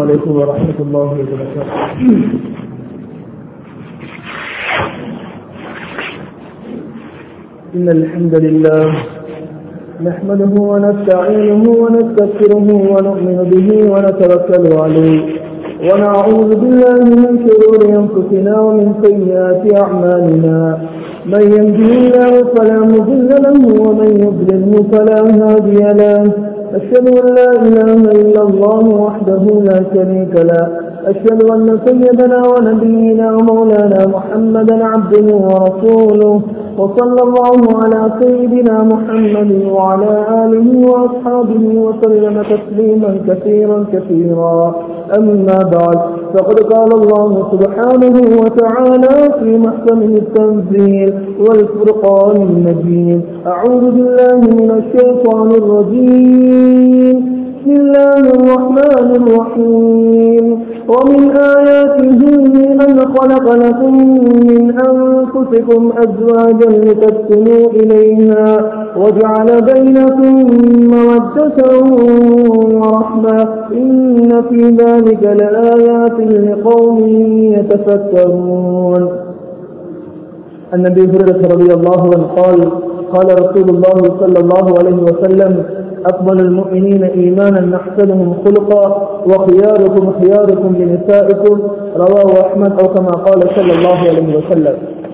عليكم ورحمة الله وبركاته إن الحمد لله نحمده ونستعينه ونستغفره ونؤمن به ونتوكل عليه ونعوذ بالله من شرور أنفسنا ومن سيئات أعمالنا من يهده الله فلا مضل له ومن يضلله فلا هادي له أشهد أن لا إله إلا الله وحده لا شريك له أشهد أن سيدنا ونبينا ومولانا محمدا عبده ورسوله وصلى الله على سيدنا محمد وعلى آله وأصحابه وسلم تسليما كثيرا كثيرا أما بعد فقد قال الله سبحانه وتعالى في محكمه التنزيل والفرقان المجيد أعوذ بالله من الشيطان الرجيم بسم الله الرحمن الرحيم ومن آياته أن خلق لكم من أنفسكم أزواجا لتسكنوا إليها وجعل بينكم مودة ورحمة إن في ذلك لآيات لقوم يتفكرون النبي هريرة رضي الله عنه قال قال رسول الله صلى الله عليه وسلم أفضل المؤمنين إيمانا نحسنهم خلقا وخياركم خياركم لنسائكم رواه أحمد أو كما قال صلى الله عليه وسلم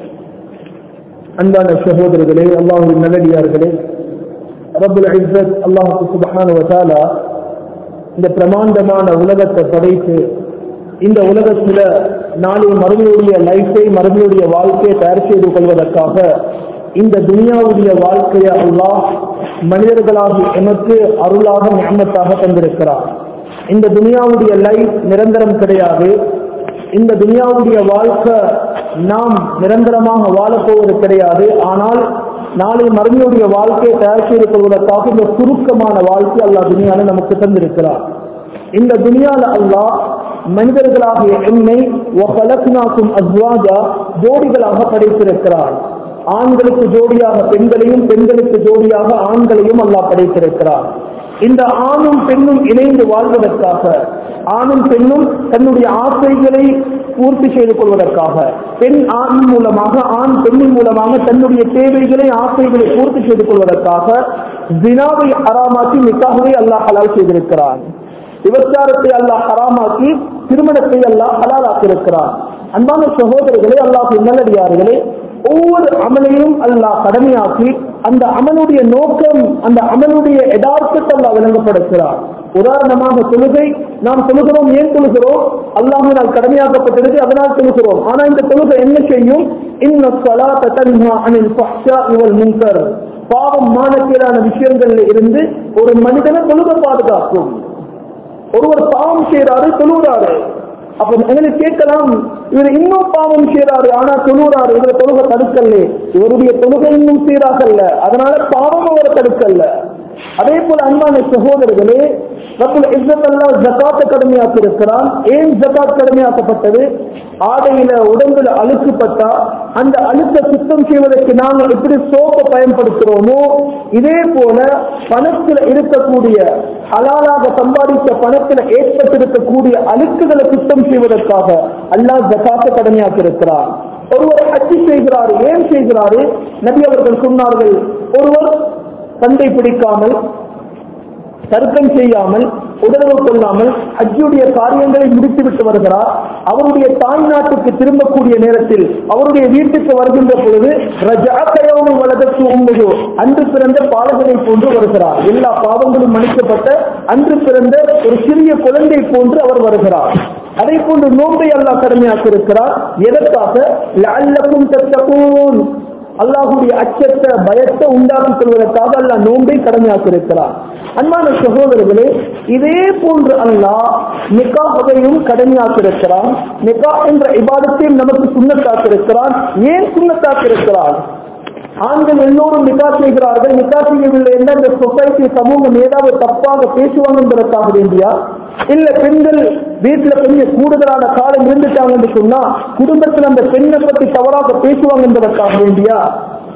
அன்பான சகோதரர்களே அல்லாஹுவின் நல்லடியார்களே ரபுல் இஸ்ஸத் அல்லாஹு சுபஹான வதாலா இந்த பிரமாண்டமான உலகத்தை படைத்து இந்த உலகத்துல நாளை மறுமையுடைய லைஃபை மறுமையுடைய வாழ்க்கையை தயார் செய்து கொள்வதற்காக இந்த துனியாவுடைய வாழ்க்கையை அல்லாஹ் மனிதர்களாக எமக்கு அருளாக ஞானத்தாக தந்திருக்கிறார் இந்த துனியாவுடைய லைஃப் நிரந்தரம் கிடையாது இந்த துனியாவுடைய வாழ்க்கை நாம் நிரந்தரமாக வாழப்போவது கிடையாது ஆனால் நாளை மறுமையுடைய வாழ்க்கையை தயார் செய்து கொள்வதற்காக இந்த சுருக்கமான வாழ்க்கை அல்லாஹ் துனியால நமக்கு தந்திருக்கிறார் இந்த துனியால அல்லாஹ் மனிதர்களாகிய எண்ணெய் ஒலக்னாக்கும் அஸ்வாஜா ஜோடிகளாக படைத்திருக்கிறார் ஆண்களுக்கு ஜோடியாக பெண்களையும் பெண்களுக்கு ஜோடியாக ஆண்களையும் அல்லாஹ் படைத்திருக்கிறார் இந்த ஆணும் பெண்ணும் இணைந்து வாழ்வதற்காக ஆணும் பெண்ணும் தன்னுடைய ஆசைகளை பூர்த்தி செய்து கொள்வதற்காக பெண் ஆண் மூலமாக ஆண் பெண்ணின் மூலமாக தன்னுடைய தேவைகளை ஆசைகளை பூர்த்தி செய்து கொள்வதற்காக தினாவை அறாமாக்கி நிக்காகவே அல்லாஹ் ஹலால் செய்திருக்கிறான் விபச்சாரத்தை அல்லாஹ் ஹராமாக்கி திருமணத்தை அல்லாஹ் ஹலாலாக்கியிருக்கிறான் அன்பான சகோதரர்களே அல்லாஹ் நல்லடியார்களே ஒவ்வொரு அமலையும் அல்லாஹ் கடமையாக்கி அந்த அமலுடைய நோக்கம் அந்த அமலுடைய யதார்த்தத்தை அல்லாஹ் விளங்கப்படுத்துகிறார் உதாரணமாக தொழுகை நாம் தொழுகிறோம் ஏன் தொழுகிறோம் அல்லாஹினால் கடமையாக்கப்பட்டிருக்கு அதனால் தொழுகிறோம் ஆனா இந்த தொழுகை என்ன செய்யும் இவள் முன்கர் பாவம் மானக்கீடான விஷயங்கள்ல இருந்து ஒரு மனிதனை தொழுக பாதுகாக்கும் ஒருவர் பாவம் செய்யறாரு தொழுகிறாரு அப்ப எங்களுக்கு கேட்கலாம் இவர் இன்னும் பாவம் செய்யறாரு ஆனா தொழுகிறாரு இவரை தொழுக தடுக்கல இவருடைய தொழுகை இன்னும் சீராகல்ல அதனால பாவம் அவரை தடுக்கல்ல அதே போல அன்பான சகோதரர்களே ரப்புல் இஸ்ஸத் அல்லாஹ் ஜகாத்தை கடமையாக்கி இருக்கிறான் ஏன் ஜகாத் கடமையாக்கப்பட்டது ஆடையில உடம்புல அழுக்குப்பட்டா அந்த அழுக்க சுத்தம் செய்வதற்கு நாங்கள் எப்படி சோப்பை பயன்படுத்துறோமோ இதே போல பணத்துல இருக்கக்கூடிய ஹலாலாக சம்பாதித்த பணத்துல ஏற்பட்டிருக்கக்கூடிய அழுக்குகளை சுத்தம் செய்வதற்காக அல்லாஹ் ஜகாத்தை கடமையாக்கி இருக்கிறார் ஒருவர் அச்சு செய்கிறார் ஏன் செய்கிறாரு நபி அவர்கள் சொன்னார்கள் ஒருவர் சண்டை பிடிக்காமல் தர்க்கம் செய்யாமல் உடலுறவு கொள்ளாமல் ஹஜ்ஜுடைய காரியங்களை முடித்துவிட்டு வருகிறார் அவருடைய தாய் நாட்டுக்கு திரும்பக்கூடிய நேரத்தில் அவருடைய வீட்டுக்கு வருகின்ற பொழுது ரஜாக்கையோடு வலதற்கு உண்மையோ அன்று பிறந்த பாலகனை போன்று வருகிறார் எல்லா பாவங்களும் மன்னிக்கப்பட்ட அன்று பிறந்த ஒரு சிறிய குழந்தை போன்று அவர் வருகிறார் அதே போன்று நோன்பை அல்லாஹ் கடமையாக்கி இருக்கிறார் எதற்காக லஅல்லக்கும் தத்தகூன் அல்லாஹுடைய அச்சத்தை பயத்தை உண்டாக்கிக் கொள்வதற்காக அல்லாஹ் நோன்பை கடமையாக்கி இருக்கிறார் அன்பான சகோதரர்களே இதே போன்று அல்லாஹ் நிக்காகையும் கடமையாக்கியிருக்கிறான் நிக்கா என்ற இபாதத்தையும் நமக்கு சுண்ணத்தாக்கியிருக்கிறான் ஏன் சுண்ணத்தாக்கியிருக்கிறான் ஆண்கள் எல்லோரும் நிக்கா செய்கிறார்கள் நிக்கா செய்யவில்லை என்ற இந்த சொசைட்டி சமூகம் ஏதாவது தப்பாக பேசுவாங்க என்பதற்காக வேண்டியா இல்ல பெண்கள் வீட்டுல கொஞ்சம் கூடுதலான காலம் இருந்துட்டாங்கன்னு சொன்னா குடும்பத்தில் அந்த பெண்ணை பத்தி தவறாக பேசுவாங்க என்பதற்காக வேண்டியா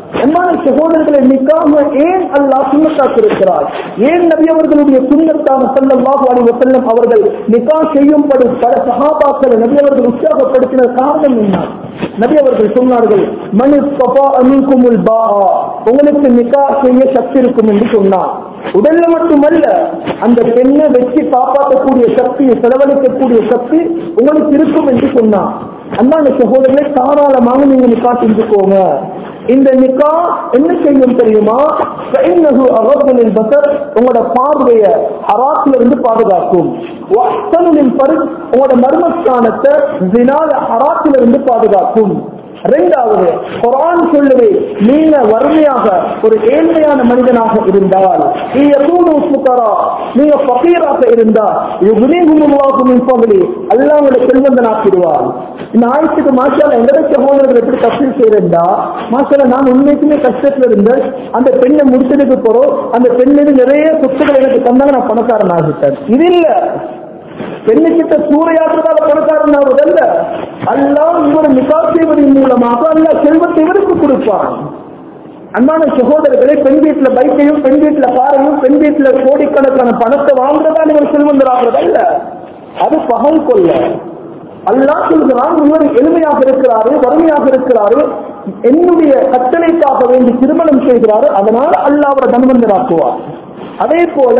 அன்பான சகோதரர்களை நிக்காம ஏன் அல்லாஹ் சுண்ணத்தாக்கிருக்கிறார் ஏன் நபி அவர்களுடைய சுண்ணத்தான ஸல்லல்லாஹு அலைஹி வஸல்லம் அவர்கள் நிக்கா செய்யும்படி பல சஹாபாக்களை நபி அவர்கள் உற்சாகப்படுத்தின காரணம் என்ன நபி அவர்கள் சொன்னார்கள் மனு சபா அமின்குமுல் பா உங்களுக்கு நிக்கா செய்ய சக்தி இருக்கும் என்று சொன்னார் உடல்ல மட்டுமல்ல அந்த பெண்ணை வச்சு காப்பாற்றக்கூடிய சக்தி செலவழிக்கக்கூடிய சக்தி உங்களுக்கு இருக்கும் என்று சொன்னார் அண்ணாங்க சகோதரர்களை தாராளமாக நீங்க நிக்கா செஞ்சுக்கோங்க இந்த நிக்கா என்ன செய்யும் தெரியுமா فإنه أغض للبصر உங்களோட பார்வைய ஹராத்துல இருந்து பாதுகாக்கும் وأحسن للفرج உங்களோட மர்மஸ்தானத்தை ஜினால ஹராத்துல இருந்து பாதுகாக்கும் இரண்டாவது குரான் சொல்லுவே நீங்க வறுமையாக ஒரு ஏழ்மையான மனிதனாக இருந்தால் நீங்க தூணு சுக்கரா நீங்க பகீராக இருந்தால் யுகுனிகுமுல்லாகும் பகுதி அல்லாஹ் உங்களை செல்வந்தனாக்கிடுவார் இந்த ஆயத்துக்கு மாஷால எங்கட சகோதரர்கள் எப்படி தப்சீல் செய்யறா மாஷால நான் உண்மைக்குமே கஷ்டத்துல இருந்து அந்த பெண்ணை முடிச்சதுக்கு போறோம் அந்த பெண்ணுக்கு நிறைய சொத்துக்கள் எனக்கு தந்தாங்க நான் பணக்காரன் ஆகிட்டேன் இது இல்ல பெண்ணுக்கிட்ட சூறையாற்றுறதால பணக்காரன் ஆவதல்ல அல்லாஹ் உங்களோட நிகா செய்வதன் மூலமாக அல்லாஹ் செல்வத்தை இவருக்கு கொடுப்பான் அன்பான சகோதரர்களை பெண் வீட்டுல பைக்கையும் பெண் வீட்டுல காரையும் பெண் வீட்டுல கோடிக்கணக்கான பணத்தை வாங்குறதா இவர் செல்வந்தராகிறதல்ல அது பகல் கொள்ள அல்லாஹ் சொல்கிறான் இவர் எளிமையாக இருக்கிறாரு வறுமையாக இருக்கிறாரு என்னுடைய கட்டளைக்காக வேண்டி திருமணம் செய்கிறாரு அதனால அல்லாஹ் அவரை தன்வந்தராக்குவார் அதே போல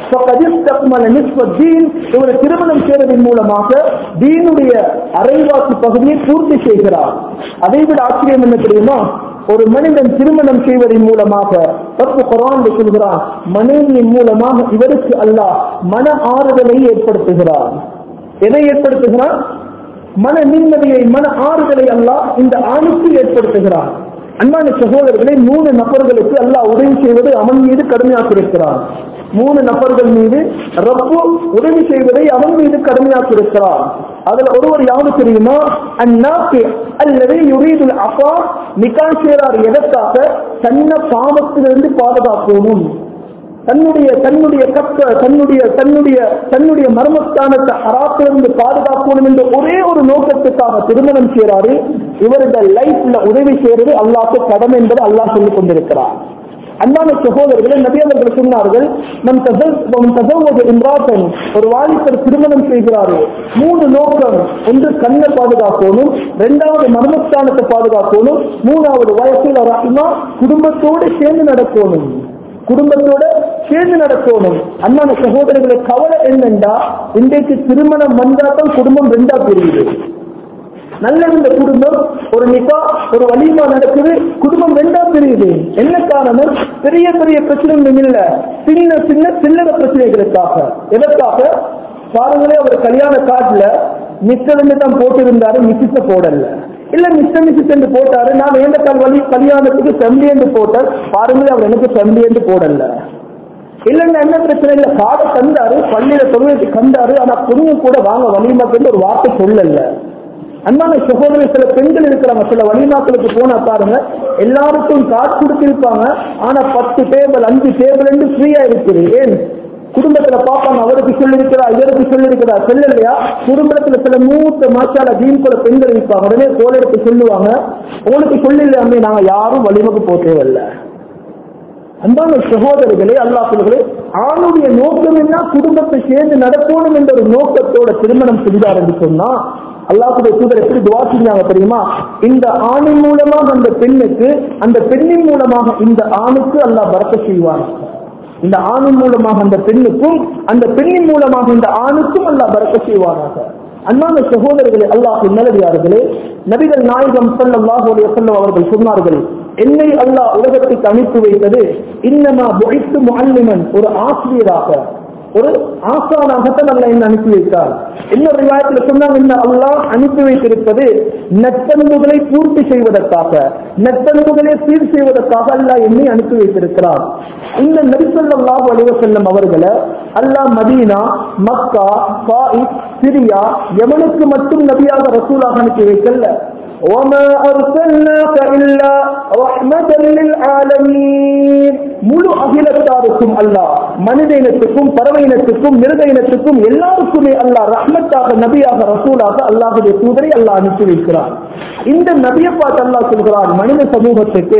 இவர் திருமணம் செய்வதன் மூலமாக தீனுடைய அரைவாசி பகுதியை பூர்த்தி செய்கிறார் அதை விட ஆச்சரியம் என்ன தெரியுமா ஒரு மனிதன் திருமணம் செய்வதன் மூலமாக பத்து குரான் சொல்கிறான் மனைவியின் மூலமாக இவருக்கு அல்லாஹ் மன ஆறுதலை ஏற்படுத்துகிறார் எதை ஏற்படுத்துகிறார் மன நிம்மதியை மன ஆறுதலை அல்லாஹ் இந்த ஆணுக்கு ஏற்படுத்துகிறார் அன்பான சகோதரர்களை மூணு நபர்களுக்கு அல்லாஹ் உதவி செய்வது அவன் மீது கடுமையாக இருக்கிறான் மூணு நபர்கள் மீது ரப்பு உதவி செய்வதை அவன் மீது கடுமையாக இருக்கிறான் அதுல ஒருவர் யாரு தெரியுமா அந்நாக்கு அல்லது யுரீதுல் அப்பா நிக்கான் சேரார் எதற்காக தன்னை பாவத்திலிருந்து பாதுகாக்கணும் தன்னுடைய தன்னுடைய கக்க தன்னுடைய தன்னுடைய தன்னுடைய மர்மஸ்தானத்தை ஹராத்திலிருந்து பாதுகாக்கணும் என்ற ஒரே ஒரு நோக்கத்துக்காக திருமணம் செய்கிறாரு இவருடைய லைஃப்ல உதவி செய்யறது அல்லாஹ்க்கு கடமை என்பதை அல்லாஹ் சொல்லிக் கொண்டிருக்கிறார் அன்பான சகோதரர்களை நபி அவர்கள் சொன்னார்கள் நம் தசவது இம்ராத்தன் ஒரு வாலிபர் திருமணம் செய்கிறாரு மூணு நோக்கம் ஒன்று கண்ணை பாதுகாக்கணும் இரண்டாவது மர்மஸ்தானத்தை பாதுகாக்கணும் மூணாவது வயசில் ரஹ்மா குடும்பத்தோடு சேர்ந்து நடக்கணும் குடும்பத்தோட சேர்ந்து நடக்கணும் அண்ணான சகோதரர்களை கவலை என்னண்டா இன்றைக்கு திருமணம் வந்தாதான் குடும்பம் ரெண்டா பிரியுது நல்ல இந்த குடும்பம் ஒரு நிபா ஒரு வலிமா நடக்குது குடும்பம் ரெண்டா பிரியுது என்ன காரணம் பெரிய பெரிய பிரச்சனைகள் இல்ல சின்ன சின்ன சில்லற பிரச்சனைகளுக்காக எதற்காக பாருங்களே அவர் கல்யாண காட்டுல மிச்சம் தான் போட்டிருந்தாரு மிச்சத்தை போடல இல்ல மிச்சம் மிச்சம் என்று போட்டாரு நான் ஏந்த கால் வழி கல்யாணத்துக்கு செம்பி என்று போட்டார் பாருங்களே அவர் எனக்கு செம்பி என்று போடல இல்லைன்னா என்ன பிரச்சனை இல்ல காடை கண்டாரு பள்ளியில தொழுவத்தை கண்டாரு ஆனா பொண்ணு கூட வாங்க வலிமாக்கு ஒரு வார்த்தை சொல்லல அன்பான சகோதரர் சில பெண்கள் இருக்கிறாங்க சில வழிமாக்களுக்கு போனா பாருங்க எல்லாருக்கும் காசு கொடுத்திருப்பாங்க ஆனா பத்து டேபிள் அஞ்சு டேபிள் என்று ஃப்ரீயா இருக்குது ஏன் குடும்பத்துல பாப்பாங்க அவருக்கு சொல்லிருக்கிறா இவருக்கு சொல்லிருக்கிறா சொல்லலையா குடும்பத்துல சில மூத்த மாச்சால தீன் கூட பெண்கள் இருப்பாங்க உடனே கோல் எடுத்து சொல்லுவாங்க உங்களுக்கு சொல்லலையாமே நாங்க யாரும் வலிமைக்கு போக தேவையில்லை அன்பான சகோதரர்களே அல்லாஹர்களே ஆணுடைய நோக்கம் என்ன குடும்பத்தை சேர்ந்து நடக்கணும் என்ற ஒரு நோக்கத்தோட திருமணம் செய்தார் என்று சொன்னா அல்லாஹுடைய தூதர் எப்படி துவா செஞ்சாங்க தெரியுமா இந்த ஆணின் மூலமாக அந்த பெண்ணுக்கு அந்த பெண்ணின் மூலமாக இந்த ஆணுக்கு அல்லாஹ் பரக்க செய்வான் இந்த ஆணின் மூலமாக அந்த பெண்ணுக்கும் அந்த பெண்ணின் மூலமாக இந்த ஆணுக்கும் அல்லாஹ் பரக்க செய்வானாக அன்பான சகோதரர்களே அல்லாஹ் நல்லடியார்களே நபிகள் நாயகம் ஸல்லல்லாஹு அலைஹி வஸல்லம் அவர்கள் சொன்னார்கள் என்னை அல்லாஹ் உலகத்துக்கு அனுப்பி வைத்தது இன்னமா புகைத்து முஅல்லிமன் ஒரு ஆசிரியராக ஒரு ஆசானாகத்தான் அல்லாஹ் என்ன அனுப்பி வைத்தார் இன்னொரு விவாதத்தில் சொன்னாங்க இந்த அல்லாஹ் அனுப்பி வைத்திருப்பது நற்பண்புகளை பூர்த்தி செய்வதற்காக நற்பண்புகளை சீர் செய்வதற்காக அல்லாஹ் என்னை அனுப்பி வைத்திருக்கிறார் இந்த நபிசல்லாஹு அலைஹி வஸல்லம் அவர்களை Allah Medina Mecca Taif Syria யமனுக்கு மட்டும் நபியாக ரசூலாக அனுப்பி வைக்கல وما أرسلناك إلا رحمة للعالمين முழு அகிலத்தாருக்கும் அல்லாஹ் மனித இனத்துக்கும் பறவை இனத்துக்கும் மிருக இனத்துக்கும் எல்லாருக்குமே அல்லாஹ் ரஹ்மத்தாக நபியாக ரசூலாக அல்லாஹுடைய தூதரை அல்லாஹ் அனுப்பி வைக்கிறார் இந்த நபியை பார்த்து அல்லாஹ் சொல்கிறான் மனித சமூகத்துக்கு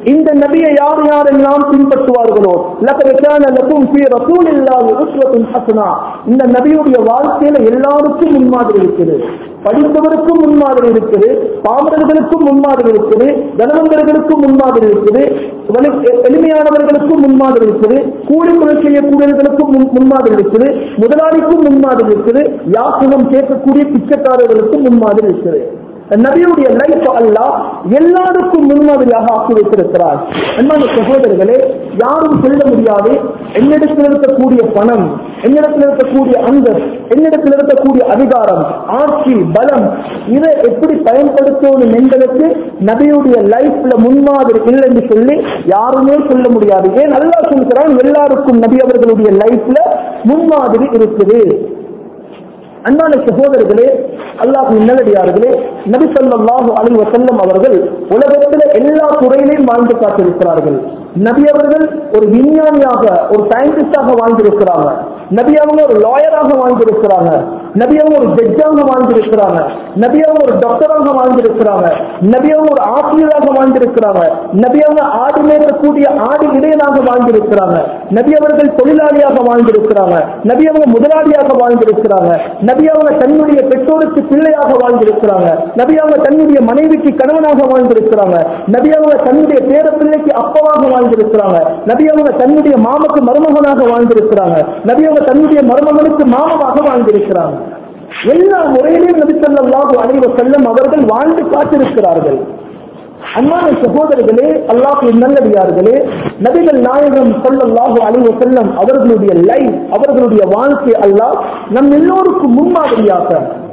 இந்த நபியை யார் யாரெல்லாம் பின்பற்றுவார்களோ லகத் கான லகும் ஃபீ ரசூலில்லாஹி உஸ்வத்துன் ஹஸனா இந்த நபியுடைய வாழ்க்கையில எல்லாருக்கும் முன்மாதிரி இருக்குது படித்தவருக்கும் முன்மாதிரி இருக்குது பாமரர்களுக்கும் முன்மாதிரி இருக்குது தனவந்தர்களுக்கும் முன்மாதிரி இருக்குது வலி- எளிமையானவர்களுக்கும் முன்மாதிரி இருக்குது கூலி தொழில் செய்யக்கூடியவர்களுக்கும் முன்- முன்மாதிரி இருக்குது முதலாளிக்கும் முன்மாதிரி இருக்குது யாசகம் கேட்கக்கூடிய பிச்சைக்காரர்களுக்கும் முன்மாதிரி இருக்குது நபியுடைய லைஃப் அல்லாஹ் எல்லாருக்கும் முன்மாதிரியாக ஆக்கி வைத்திருக்கிறார் அன்பான சகோதரர்களே யாரும் சொல்ல முடியாது என்னிடத்தில் இருக்கக்கூடிய பணம் என்னிடத்தில் இருக்கக்கூடிய அந்தஸ் என்னிடத்தில் இருக்கக்கூடிய அதிகாரம் ஆட்சி பலம் இதை எப்படி பயன்படுத்தணும் என்பதற்கு நபியுடைய லைஃப்ல முன்மாதிரி இல்லை என்று சொல்லி யாருமே சொல்ல முடியாது ஏன் அல்லாஹ் சொல்கிறான் எல்லாருக்கும் நபி அவர்களுடைய லைஃப்ல முன்மாதிரி இருக்குது அன்பான சகோதரர்களே அல்லாஹ் நல்லடியார்களே நபி ஸல்லல்லாஹு அலைஹி வஸல்லம் அவர்கள் உலகத்தில் எல்லா துறையிலையும் வாழ்ந்து காட்டிருக்கிறார்கள் நபி அவர்கள் ஒரு விஞ்ஞானியாக ஒரு சயின்டிஸ்டாக வாழ்ந்திருக்கிறாங்க நபி அவங்க ஒரு லாயராக வாழ்ந்திருக்கிறாங்க நபி அவங்க ஒரு ஜட்ஜாக வாழ்ந்திருக்கிறாங்க நபி அவங்க ஒரு டாக்டராக வாழ்ந்திருக்கிறாங்க நபி அவங்க ஒரு ஆசிரியராக வாழ்ந்திருக்கிறாங்க நபி அவங்க ஆடு மேற்கக்கூடிய ஆடு இடையனாக வாழ்ந்திருக்கிறாங்க நபி அவர்கள் தொழிலாளியாக வாழ்ந்திருக்கிறாங்க நபி அவங்க முதலாளியாக வாழ்ந்திருக்கிறாங்க நபி அவங்க தன்னுடைய பெற்றோருக்கு பிள்ளையாக வாழ்ந்திருக்கிறாங்க நபி அவங்க தன்னுடைய மனைவிக்கு கணவனாக வாழ்ந்திருக்கிறாங்க நபி அவங்க தன்னுடைய பேர பிள்ளைக்கு அப்பவாக வாழ்ந்திருக்கிறாங்க நபி அவங்க தன்னுடைய மாமக்கு மருமகனாக வாழ்ந்திருக்கிறாங்க நபி அவங்க தன்னுடைய மருமகனுக்கு மாமமாக வாழ்ந்திருக்கிறாங்க எல்லா முறையிலும் நபி ஸல்லல்லாஹு அலைஹி வஸல்லம் அவர்கள் வாழ்ந்து காத்திருக்கிறார்கள் அன்பான சகோதரர்களே அல்லாஹ் நல்லடியார்களே நபிகள் நாயகம் ஸல்லல்லாஹு அலைஹி வஸல்லம் அவர்களுடைய லைஃப் அவர்களுடைய வாழ்க்கை அல்லாஹ் நம் எல்லோருக்கும் முன்மாதிரியாக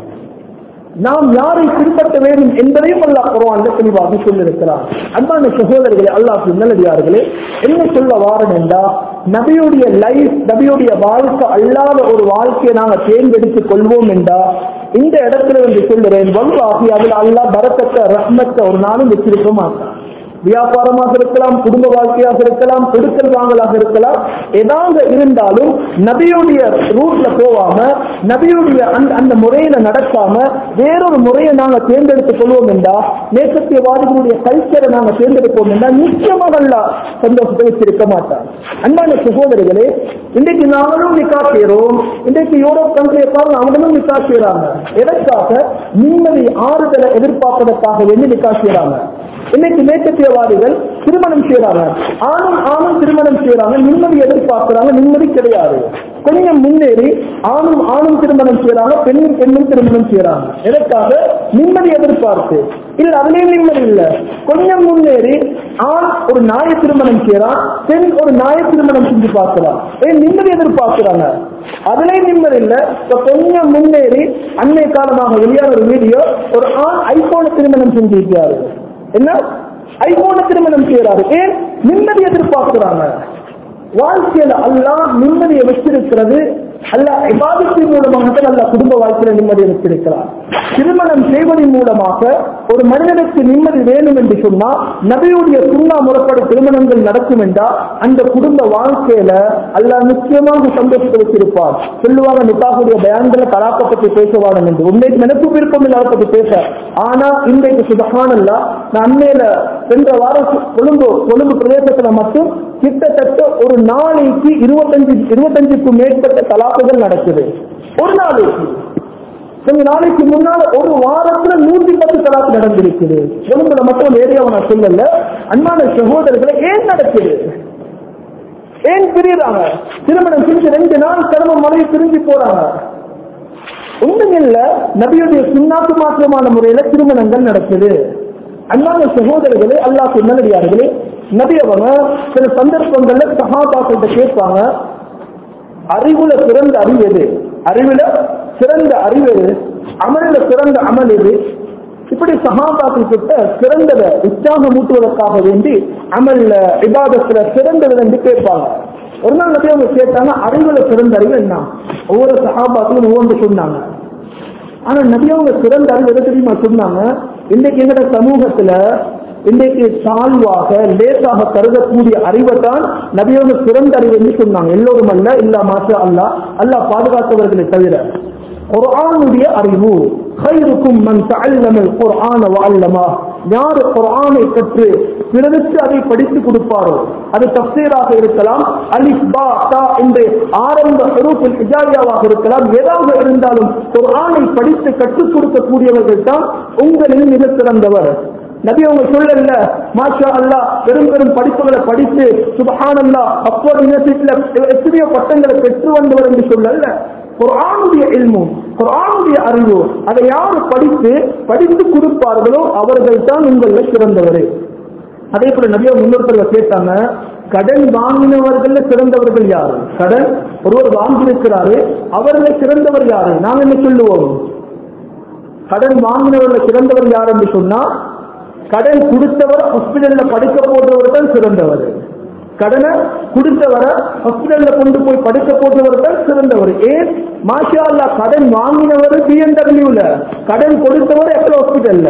நாம் யாரை பின்பற்ற வேண்டும் என்பதையும் அல்லாஹ் குர்ஆன்ல தெளிவாக சொல்லியிருக்கிறார் அன்பான சகோதரர்களே அல்லாஹ் நல்லடியார்களே என்ன சொல்ல வாரன் என்றா நபியுடைய லைஃப் நபியுடைய வாழ்க்கை அல்லாத ஒரு வாழ்க்கையை நாங்க தேர்ந்தெடுத்துக் கொள்வோம் என்றா இந்த இடத்துல வந்து சொல்லுறேன் வல்லாஹி அதில் அல்லாஹ் பரக்கத்தை ரஹ்மத்தை ஒரு நாளும் வச்சிருக்க மாட்டான் வியாபாரமாக இருக்கலாம் குடும்ப வாழ்க்கையாக இருக்கலாம் கொடுக்கல் வாங்கலாக இருக்கலாம் ஏதாவது இருந்தாலும் நபியுடைய ரூட்ல போகாம நபியுடைய அந்த அந்த முறையில நடக்காம வேறொரு முறையை நாங்க தேர்ந்தெடுத்துக் கொள்வோம் என்றா நேசத்தியவாதிகளுடைய கல்ச்சரை நாங்க தேர்ந்தெடுப்போம் என்றா நிச்சயமாக அல்ல சந்தோஷத்தை வச்சிருக்க மாட்டார் அன்பான சகோதரிகளே இன்றைக்கு நாங்களும் நிக்கா செய்யறோம் இன்றைக்கு யூரோப் கண்ட்ரியை பாருங்க அவங்களும் நிக்கா செய்யறாங்க எதற்காக நிம்மதி ஆறுதலை எதிர்பார்ப்பதற்காக வேண்டி நிக்கா செய்யறாங்க இன்னைக்கு மேற்கத்தியவாதிகள் திருமணம் செய்யறாங்க ஆணும் ஆணும் திருமணம் செய்யறாங்க நிம்மதி எதிர்பார்க்கிறாங்க நிம்மதி கிடையாது கொஞ்சம் முன்னேறி ஆணும் ஆணும் திருமணம் செய்யறாங்க பெண்ணும் பெண்ணும் திருமணம் செய்யறாங்க எதற்காக நிம்மதி எதிர்பார்த்து இல்ல அதுலயும் நிம்மதி இல்ல கொஞ்சம் முன்னேறி ஆண் ஒரு நாய திருமணம் செய்யறான் பெண் ஒரு நாய திருமணம் செஞ்சு பார்க்கிறான் ஏன் நிம்மதி எதிர்பார்க்கிறாங்க அதுலயும் நிம்மதி இல்ல இப்ப கொஞ்சம் முன்னேறி அன்னை காலமாக வெளியான ஒரு வீடியோ ஒரு ஆண் ஐபோன திருமணம் செஞ்சிருக்கிறாரு என்ன ஐபோன திருமணம் செய்யறாரு ஏன் நிம்மதி எதிர்பார்க்கிறாங்க வாழ்க்கையில அல்லாஹ் நிம்மதியை வச்சிருக்கிறது அல்ல இபாதத்தின் மூலமாக தான் அல்ல குடும்ப வாழ்க்கையில நிம்மதியை வச்சிருக்கிறார் திருமணம் செய்வதன் மூலமாக ஒரு மனிதனுக்கு நிம்மதி வேணும் என்று சொன்னா நபியுடைய சுண்ணா முறைப்பட திருமணங்கள் நடக்கும் என்றால் அந்த குடும்ப வாழ்க்கையில அல்லாஹ் நிச்சயமாக சந்தோஷத்தை வச்சிருப்பார் சொல்லுவாங்க நிக்காவுடைய பயான்களை தலாக்க பற்றி பேசுவாங்க என்று உண்மைக்கு எனக்கு விருப்பம் இல்லை அதை பற்றி பேச ஆனா இன்றைக்கு சுபகானல்ல நான் அண்மையில சென்ற வாரம் கொழும்பு கொழும்பு பிரதேசத்துல மட்டும் கிட்டத்தட்ட ஒரு நாளைக்கு இருபத்தஞ்சு இருபத்தஞ்சுக்கும் மேற்பட்ட தலாக்குகள் நடக்குது ஒரு நாளைக்கு கொஞ்ச நாளைக்கு முன்னால ஒரு வாரத்துல நூத்தி பத்து தலாக்கு நடந்திருக்குது கொழும்புல மட்டும் ஏரியாவை நான் சொல்லல அன்பான சகோதரர்களை ஏன் நடக்குது ஏன் பிரியுறாங்க திருமணம் செஞ்சு ரெண்டு நாள் கடமை மனைவி பிரிஞ்சு போறாங்க ஒண்ணுமில்ல நபியுடைய சுண்ணாக்கு மாத்திரமான முறையில திருமணங்கள் நடக்குது அன்பான சகோதரர்களே அல்லாஹ் நல்லடியார்களே நபி அவங்க சில சந்தர்ப்பங்கள்ல சகாபாக்கிட்ட கேட்பாங்க அறிவுல சிறந்த அறிவு எது அறிவுல சிறந்த அறிவு எது அமலில சிறந்த அமல் எது இப்படி சகாபாக்கள் கிட்ட சிறந்ததை உற்சாகம் ஊட்டுவதற்காக வேண்டி அமல்ல விவாதத்துல சிறந்தது என்று கேட்பாங்க ஒரு நாள் நபி அவங்க கேட்டாங்க அறிவுல சிறந்த அறிவு என்ன ஒவ்வொரு சகாபாக்களும் ஒவ்வொன்று சொன்னாங்க ஆனா நபி அவங்க சிறந்த அறிவு எதை தெரியுமா சொன்னாங்க இன்றைக்கு எங்கட சமூகத்துல இன்றைக்கு தாழ்வாக லேசாக கருதக்கூடிய அறிவை தான் நபியோக சிறந்த அறிவு என்று சொன்னாங்க எல்லோரும் அல்ல இல்லா மாஷா அல்லா அல்லாஹ் பாதுகாத்தவர்களை தவிர குர்ஆனுடைய அறிவு خيركم من تعلم القرآن وعلمه யார் குர்ஆனை கற்று பிறருக்கு அதை படித்து கொடுப்பாரோ அது தப்சீராக இருக்கலாம் அலிஃப் பா தா என்று ஆரம்ப ஹுரூஃபுல் ஹிஜாரியாவாக இருக்கலாம் ஏதாவது இருந்தாலும் குர்ஆனை படித்து கற்றுக் கொடுக்கக்கூடியவர்கள் தான் உங்களில் மிக சிறந்தவர் நபி அவங்க சொல்லல மாஷா அல்லாஹ் பெரும் பெரும் படிப்புகளை படித்து சுபஹான் அல்லாஹ் அப்போது யூனிவர்சிட்டியில எத்தனையோ பட்டங்களை பெற்று வந்தவர் என்று சொல்லல குர்ஆனுடைய இல்மும் குர்ஆனுடைய அறிவு அதை யார் படித்து படித்து கொடுப்பார்களோ அவர்கள் தான் உங்களில் சிறந்தவர் அதே போல நபியா இன்னொருத்தர் கேட்டாங்க கடன் வாங்கினவர்கள் சிறந்தவர்கள் யாரு கடன் ஒருவர் வாங்கியிருக்கிறாரு அவர்களை சிறந்தவர் யாரு நாங்க என்ன சொல்லுவோம் கடன் வாங்கினவர்கள் சிறந்தவர் யார் என்று சொன்னா கடன் கொடுத்தவர் ஹாஸ்பிட்டல்ல படுக்க போடுறவர் தான் சிறந்தவர் கடனை கொடுத்தவரை ஹாஸ்பிட்டல்ல கொண்டு போய் படுக்க போடுறவர் தான் சிறந்தவர் ஏன் மாஷா அல்லா கடன் வாங்கினவர் பிஎன்டபிள்யூல கடன் கொடுத்தவர் எక్కడ ஹாஸ்பிட்டல்ல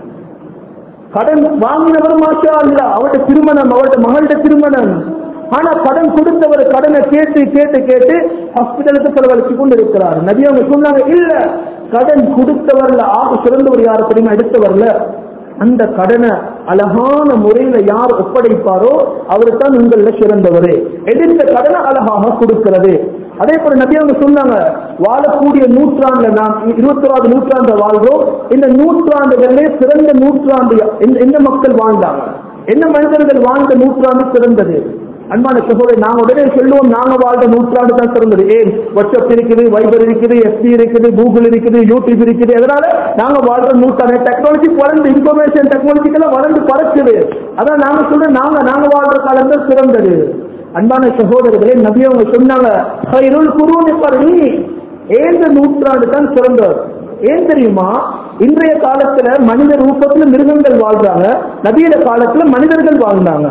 கடன் வாங்கினவர் மாஷா அல்ல அவருடைய திருமணம் அவருடைய மகளுடைய திருமணம் ஆனா கடன் கொடுத்தவர் கடனை கேட்டு கேட்டு கேட்டு ஹாஸ்பிட்டலுக்கு செலவழிச்சு கொண்டு இருக்கிறார் நபி அவங்க சொன்னாங்க இல்ல கடன் கொடுத்தவர்ல ஆக சிறந்தவர் யார் தெரியுமா எடுத்தவர்ல அந்த கடனை அழகான முறையில யார் ஒப்படைப்பாரோ அவர் தான் உங்கள சிறந்தவர் எடுத்த கடனை அழகாக கொடுக்கிறது அதே போல நபி அவங்க சொன்னாங்க வாழக்கூடிய நூற்றாண்டுல நாம் இருபத்தி ஓராவது நூற்றாண்டு வாழ்றோம் இந்த நூற்றாண்டுகளிலே சிறந்த நூற்றாண்டு எந்த- எந்த மக்கள் வாழ்ந்தாங்க என்ன மனிதர்கள் வாழ்ந்த நூற்றாண்டு சிறந்தது அன்பான சகோதரி நாங்க உடனே சொல்லுவோம் நாங்க வாழ்ந்த நூற்றாண்டு தான் சிறந்தது ஏன் வாட்ஸ்அப் இருக்குது வைபர் இருக்குது எஃபி இருக்குது கூகுள் இருக்குது யூடியூப் இருக்குது அதனால நாங்க வாழ்ற நூற்றாண்டு டெக்னாலஜி வளர்ந்து இன்ஃபர்மேஷன் டெக்னாலஜிக்கெல்லாம் வளர்ந்து பறக்குது அதான் நாங்க சொல்றோம் நாங்க நாங்க வாழ்ற காலம் தான் சிறந்தது அன்பான சகோதரர்களே நபி அவங்க சொன்னாங்க "ஹைருல் குரூனி கர்னி." ஏந்த நூற்றாண்டு தான் சிறந்தது ஏன் தெரியுமா இன்றைய காலத்துல மனித ரூபத்துல மிருகங்கள் வாழ்றாங்க நபியில காலத்துல மனிதர்கள் வாழ்ந்தாங்க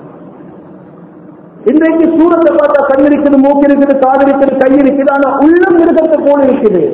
இன்றைக்கு சூரத்தை பார்த்தா கண் இருக்குது மூக்கு இருக்குது காது இருக்குது கை இருக்குது ஆனா உள்ளம் மிருகத்தை போல இருக்குது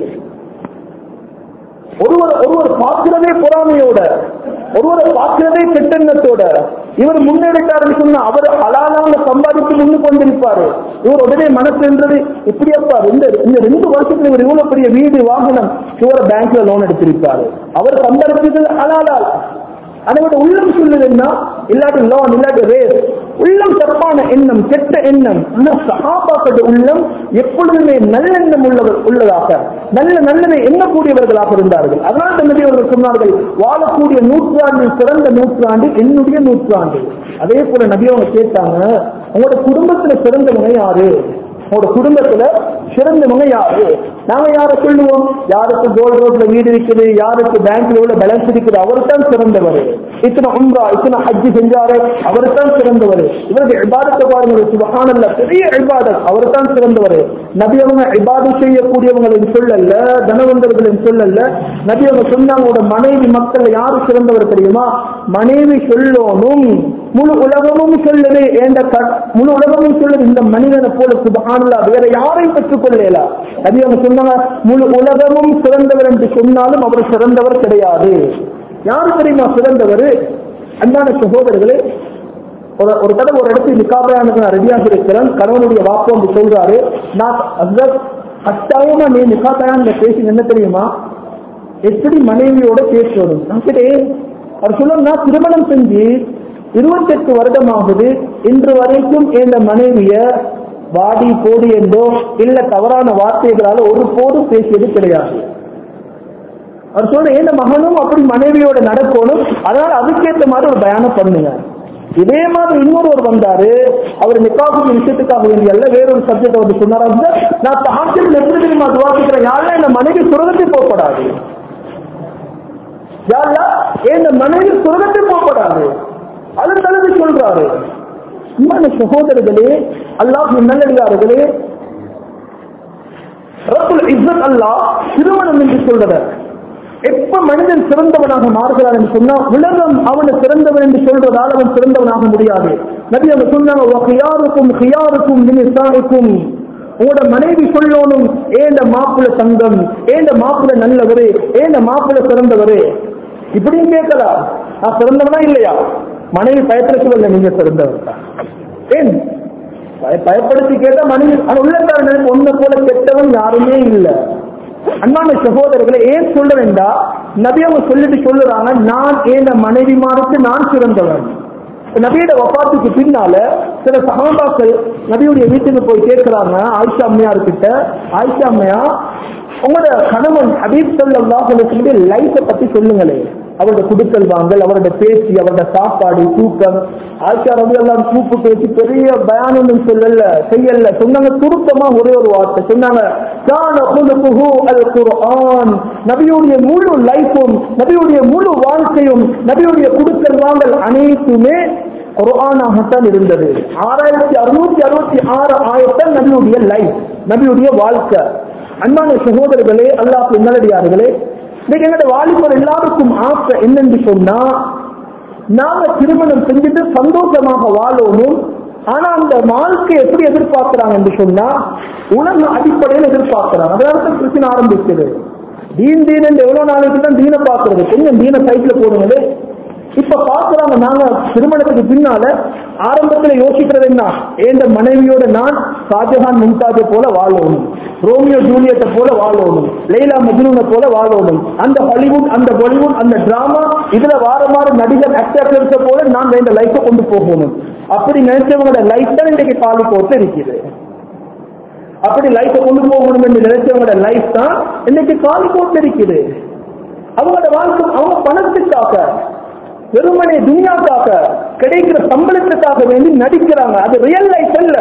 ஒருவர் ஒருவர் பார்க்கிறதே பொறாமையோட ஒருவரை பார்க்கிறதே கெட்டெண்ணத்தோட இவர் முன்னெடுத்தாருன்னு சொன்னா அவர் அலாலாங்க சம்பாதித்து முன்னு கொண்டிருப்பாரு இவர் உடனே மனசு என்றது இப்படியப்பா இந்த இந்த ரெண்டு வருஷத்துல இவர் இவ்வளவு பெரிய வீடு வாகனம் இவர பேங்க்ல லோன் எடுத்திருப்பாரு அவர் சம்பாதிச்சது அலாலால் அதோட உள்ளம் சொல்லுதுன்னா இல்லாட்டி லோன் இல்லாட்டி ரேஸ் உள்ளம் தப்பான எண்ணம் கெட்ட எண்ணம் ஆனா சகாபாக்கள் உள்ளம் எப்பொழுதுமே நல்லெண்ணம் உள்ளவர் உள்ளதாக நல்ல நல்லதை எண்ணக்கூடியவர்களாக இருந்தார்கள் அதனால் தான் நபி அவர்கள் சொன்னார்கள் வாழக்கூடிய நூற்றாண்டில் சிறந்த நூற்றாண்டு என்னுடைய நூற்றாண்டு அதே போல நபி அவங்க கேட்டாங்க உங்களோட குடும்பத்துல சிறந்தவங்க யாரு உங்களோட குடும்பத்துல சிறந்தவங்க யாரு நாங்க யாரை சொல்லுவோம் யாருக்கு கோல்ட் ரோட்ல வீடு இருக்குது யாருக்கு பேங்க்ல உள்ள பேலன்ஸ் இருக்குது அவர் தான் சிறந்தவர் இத்தனை உம்ரா இத்தனை ஹஜ்ஜி செஞ்சாரு அவர் தான் சிறந்தவர் இவருக்கு இபாதத்தை பாருங்க சுபஹானல்ல பெரிய இபாதத் அவர் தான் சிறந்தவர் நபி அவங்க இபாதம் செய்யக்கூடியவங்களின் சொல்லல்ல தனவந்தர்களின் சொல்லல்ல நபி அவங்க சொன்னாங்க உங்களோட மனைவி மக்கள் யாரு சிறந்தவர் தெரியுமா மனைவி சொல்லணும் முழு உலகமும் சொல்லுது என்ற க- முழு உலகமும் சொல்லுது இந்த மனிதனை போல சுபஹானல்லா வேற யாரையும் பெற்றுக்கொள்ளல நபி அவங்க சொன்னாங்க முழு உலகமும் சிறந்தவர் என்று சொன்னாலும் அவர் சிறந்தவர் கிடையாது யாரு தெரியுமா சிறந்தவர் அன்பான சகோதரர்களே ஒரு ஒரு தடவை ஒரு இடத்துல நிக்காபையானுக்கு நான் ரெடியாக இருக்கிறேன் கணவனுடைய வாக்கு வந்து சொல்றாரு நான் ஹஸ்ரத் கட்டாயமா நீ நிக்காபையான் பேசி என்ன தெரியுமா எப்படி மனைவியோட பேசணும் நான் கேட்டேன் அவர் சொல்ல நான் திருமணம் செஞ்சு இருபத்தெட்டு வருடமாகுது இன்று வரைக்கும் இந்த மனைவிய வாடி போடி என்றோ இல்ல தவறான வார்த்தைகளால ஒரு போதும் பேசியது கிடையாது அவர் சொல்ற எந்த மகனும் அப்படி மனைவியோட நடக்கணும் அதனால அதுக்கேற்ற மாதிரி ஒரு பயானம் பண்ணுங்க இதே மாதிரி இன்னொருவர் வந்தாரு அவர் நிக்காவுக்கு விஷயத்துக்காக வேண்டிய அல்ல வேறொரு சப்ஜெக்ட் வந்து சொன்னார் அப்படின்னா, நான் தாக்கில் எப்படி தெரியுமா துவாசிக்கிறேன் யாரெல்லாம் இந்த மனைவி சுரகத்தை போகப்படாது யாரா இந்த மனைவி சுரகத்தை போகப்படாது அது தலைவி சொல்றாரு உண்மையான சகோதரர்களே அல்லாஹ் நல்லடியார்களே ரப்புல் இஸ்ஸத் அல்லாஹ் திருமணம் என்று சொல்றத எப்ப மனிதன் சிறந்தவனாக மாறுகிறான் என்று சொன்னா உலகம் அவனை சிறந்தவன் என்று சொல்றதால் அவன் சிறந்தவனாக முடியாது நபி அவங்க சொன்னாங்க "வகியாருக்கும் ஹியாருக்கும் நிமிசாருக்கும் உங்களோட மனைவி சொல்லணும் ஏந்த மாப்பிள்ள தங்கம் ஏந்த மாப்பிள்ள நல்லவரு ஏந்த மாப்பிள்ள சிறந்தவரு இப்படியும் கேட்கலாம் நான் சிறந்தவனா இல்லையா மனைவி பயத்துல சொல்லல நீங்க சிறந்தவர் தான் ஏன் பய- பயப்படுத்தி கேட்டா மனைவி ஆனா உள்ளக்காரனுக்கு ஒன்ன போல கெட்டவன் யாருமே இல்ல அன்பான சகோதரர்களை ஏன் சொல்ல வேண்டாம் நபி அவங்க சொல்லிட்டு சொல்லுறாங்க நான் ஏன மனைவிமாருக்கு நான் சிறந்தவன் நபியோட வபாத்துக்கு பின்னால சில சகாபாக்கள் நபியுடைய வீட்டுக்கு போய் கேட்கிறாங்க ஆயிஷா அம்மையார் கிட்ட ஆயிஷா அம்மையா உங்களோட கணவன் ஹபீப் சல்லாஹ் லைஃபை பத்தி சொல்லுங்களேன் அவரோட குடுக்கல் வாங்கல் அவரோட பேச்சு அவரோட சாப்பாடு தூக்கம் ஆயிஷா ரவி எல்லாம் தூப்பு பேச்சு பெரிய பயானம் சொல்லல செய்யல சொன்னாங்க சுருக்கமா ஒரே ஒரு வார்த்தை சொன்னாங்க கான குலுகுஹு அல் குர்ஆன் நபியுடைய முழு லைஃபும் நபியுடைய முழு வாழ்க்கையும் நபியுடைய குடுக்கல் வாங்கல் அனைத்துமே குர்ஆனாகத்தான் இருந்தது ஆறாயிரத்தி அறுநூத்தி அறுபத்தி ஆறு ஆயிரத்தான் நபியுடைய லைஃப் நபியுடைய வாழ்க்கை அன்பான சகோதரர்களே அல்லாஹ் நல்லடியார்களே இன்னைக்கு எங்களோட வாலிபர் எல்லாருக்கும் ஆசை என்னன்னு சொன்னா நாங்க திருமணம் செஞ்சுட்டு சந்தோஷமாக வாழணும் ஆனா அந்த வாழ்க்கை எப்படி எதிர்பார்க்கிறாங்க என்று சொன்னா உலக அடிப்படையில் எதிர்பார்க்கிறாங்க அதனால தான் பிரச்சனை ஆரம்பிக்குது தீன் தீன் என்று எவ்வளவு நாளைக்கு தான் தீனை பார்க்கறது கொஞ்சம் தீன சைட்ல போடுங்களே இப்ப பாக்குறாங்க நாங்க திருமணத்துக்கு பின்னால ஆரம்பத்துல யோசிக்கிறது என்ன ஏந்த மனைவியோட நான் ஷாஜஹான் மும்தாஜை போல வாழணும் ரோமியோ ஜூலியட்டை போல வாழணும் லைலா மஜ்னூனை போல வாழணும் அந்த ஹாலிவுட் அந்த பாலிவுட் அந்த டிராமா இதுல வார மாதிரி நடிகர் ஆக்டர் போல நான் இந்த லைஃபை கொண்டு போகணும் அப்படி நினைச்சவங்களோட லைஃப் தான் இன்றைக்கு காலி போட்டு இருக்குது அப்படி லைஃபை கொண்டு போகணும் என்று நினைச்சவங்களோட லைஃப் தான் இன்னைக்கு காலி போட்டு இருக்குது அவங்களோட வாழ்க்கை அவங்க பணத்துக்காக வெறுமனே துனியாக்காக கிடைக்கிற சம்பளத்துக்காக வேண்டி நடிக்கிறாங்க அது ரியல் லைஃப் அல்ல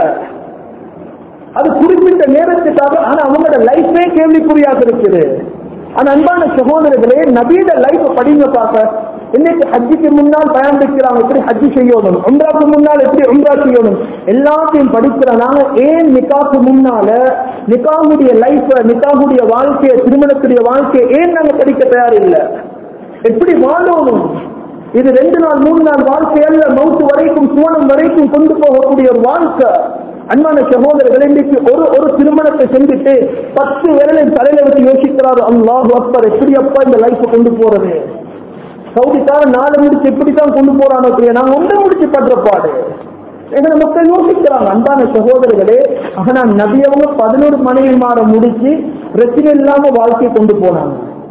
அது குறிப்பிட்ட நேரத்துக்காக ஆனா அவங்களோட லைஃபே கேள்விக்குறியாக இருக்குது ஆனா அன்பான சகோதரர்களே நபீட லைஃப் படிங்க பார்க்க இன்னைக்கு ஹஜ்ஜிக்கு முன்னால் பயன் வைக்கிறாங்க எப்படி ஹஜ்ஜி செய்யணும் உம்ராக்கு முன்னால் எப்படி உம்ரா செய்யணும் எல்லாத்தையும் படிக்கிற நாங்க ஏன் நிக்காக்கு முன்னால நிக்காவுடைய லைஃப் நிக்காவுடைய வாழ்க்கையை திருமணத்துடைய வாழ்க்கையை ஏன் நாங்க படிக்க தயார் இல்லை எப்படி வாழணும் இது ரெண்டு நாள் மூணு நாள் வாழ்க்கை அல்ல மவுத்து வரைக்கும் சுவனம் வரைக்கும் கொண்டு போகக்கூடிய ஒரு வாழ்க்கை அன்பான சகோதரர்கள் இன்றைக்கு ஒரு ஒரு திருமணத்தை செஞ்சுட்டு பத்து விரலின் தலையில வச்சு யோசிக்கிறாரு அல்லாஹ் அக்பர் எப்படி அப்பா இந்த லைஃப்பை கொண்டு போறது சவுதிக்கார நாலு முடிச்சு எப்படித்தான் கொண்டு போறானோ தெரியல நாங்க ஒன்றை முடிச்சு படுற பாடு எங்களை மக்கள் யோசிக்கிறாங்க அன்பான சகோதரர்களே ஆனா நபியவங்க பதினோரு மனைவி மாற முடிச்சு பிரச்சனை இல்லாம வாழ்க்கையை கொண்டு போனாங்க